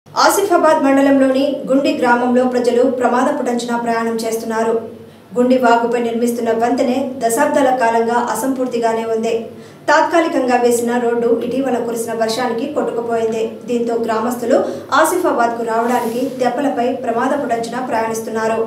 ఆసిఫాబాద్ మండలంలోని గుండి గ్రామంలో ప్రజలు ప్రమాదపుటంచున ప్రయాణం చేస్తున్నారు గుండి వాగుపై నిర్మిస్తున్న వంతెనే దశాబ్దాల కాలంగా అసంపూర్తిగానే ఉంది తాత్కాలికంగా వేసిన రోడ్డు ఇటీవల కురిసిన వర్షానికి కొట్టుకుపోయింది దీంతో గ్రామస్తులు ఆసిఫాబాద్కు రావడానికి దెబ్బలపై ప్రమాదపుటంచున ప్రయాణిస్తున్నారు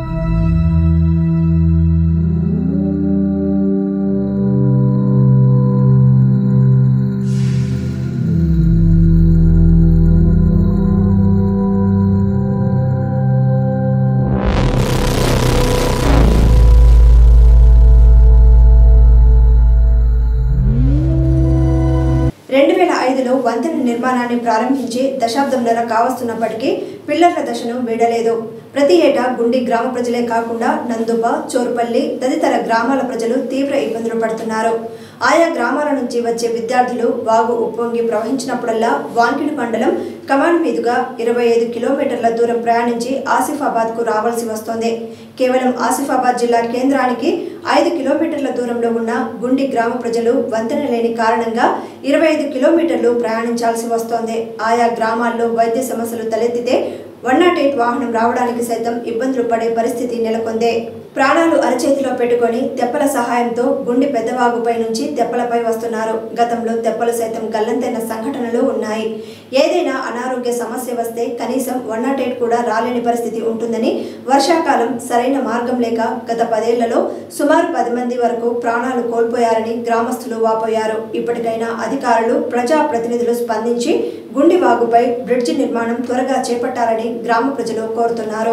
రెండు వేల ఐదులో వంతెన నిర్మాణాన్ని ప్రారంభించి దశాబ్దంన్నర కావస్తున్నప్పటికీ పిల్లర్ల దశను వీడలేదు ప్రతి ఏటా గుండి గ్రామ ప్రజలే కాకుండా నందుబ చోరుపల్లి తదితర గ్రామాల ప్రజలు తీవ్ర ఇబ్బందులు పడుతున్నారు ఆయా గ్రామాల నుంచి వచ్చే విద్యార్థులు వాగు ఉప్పొంగి ప్రవహించినప్పుడల్లా వాంకిడి మండలం కమాండ్ మీదుగా ఇరవై ఐదు కిలోమీటర్ల దూరం ప్రయాణించి ఆసిఫాబాద్కు రావాల్సి వస్తోంది కేవలం ఆసిఫాబాద్ జిల్లా కేంద్రానికి ఐదు కిలోమీటర్ల దూరంలో ఉన్న గుండి గ్రామ ప్రజలు వంతెన లేని కారణంగా ఇరవై ఐదు కిలోమీటర్లు ప్రయాణించాల్సి వస్తోంది ఆయా గ్రామాల్లో వైద్య సమస్యలు తలెత్తితే వన్ నాట్ ఎయిట్ వాహనం రావడానికి సైతం ఇబ్బందులు పడే పరిస్థితి నెలకొందే ప్రాణాలు అరచేతిలో పెట్టుకొని తెప్పల సహాయంతో గుండి పెద్దవాగుపై నుంచి తెప్పలపై వస్తున్నారు గతంలో తెప్పలు సైతం గల్లంతైన సంఘటనలు ఉన్నాయి ఏదైనా అనారోగ్య సమస్య వస్తే కనీసం వన్ నాట్ ఎయిట్ కూడా రాలేని పరిస్థితి ఉంటుందని వర్షాకాలం సరైన మార్గం లేక గత పదేళ్లలో సుమారు పది మంది వరకు ప్రాణాలు కోల్పోయారని గ్రామస్తులు వాపోయారు ఇప్పటికైనా అధికారులు ప్రజా ప్రతినిధులు స్పందించి గుండి వాగుపై బ్రిడ్జి నిర్మాణం త్వరగా చేపట్టాలని గ్రామ ప్రజలు కోరుతున్నారు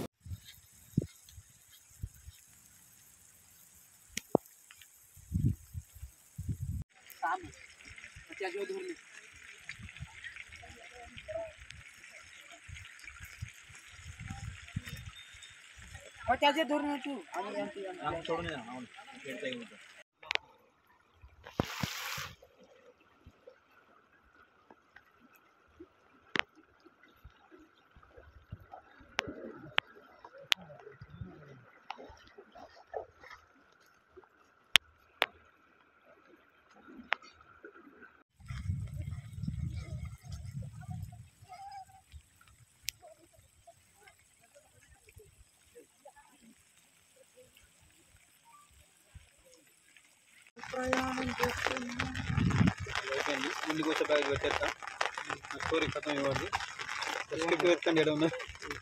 అయిపోయింది ముందుకు వచ్చే బ్యాగ్ పెట్టేస్తా స్టోరీ ఖతం ఇవ్వండి స్లిప్ ఎత్తండి ఏడ ఉన్నా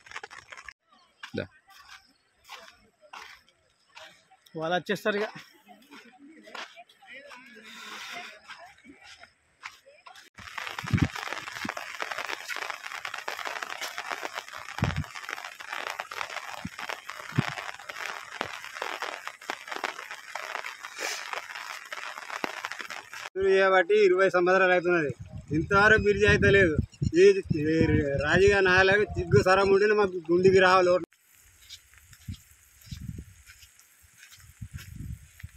వాళ్ళు వచ్చేస్తారు ఇక మీరు చేయబట్టి ఇరవై సంవత్సరాలు అవుతున్నది ఇంతవరకు బిర్జీ అయితే లేదు ఈ ఈ రాజుగా నాయలకు చిగ్గు సరం ఉంటేనే మాకు గుండికి రావాలి